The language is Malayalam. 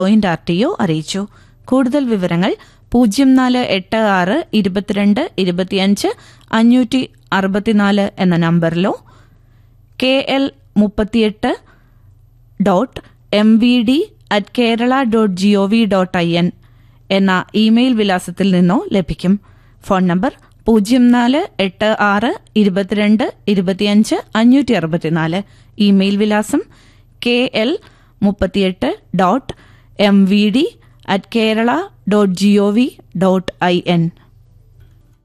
ജോയിന്റ് ആർ ടി ഒ അറിയിച്ചു കൂടുതൽ വിവരങ്ങൾ പൂജ്യം നാല് എട്ട് ആറ് ഇരുപത്തിരണ്ട് ഇരുപത്തിയഞ്ച് അഞ്ഞൂറ്റി അറുപത്തിനാല് എന്ന നമ്പറിലോ കെ എൽ മുപ്പത്തിയെട്ട് dot M V D at Kerala dot G O V dot I N എന്ന ഇമെയിൽ വിലാസത്തിൽ നിന്നോ ലഭിക്കും ഫോൺ നമ്പർ പൂജ്യം നാല് എട്ട് ആറ് ഇരുപത്തിരണ്ട് ഇരുപത്തിയഞ്ച് അഞ്ഞൂറ്റി അറുപത്തിനാല് ഇമെയിൽ വിലാസം കെ എൽ മുപ്പത്തിയെട്ട് dot M V D at Kerala dot G O V dot I N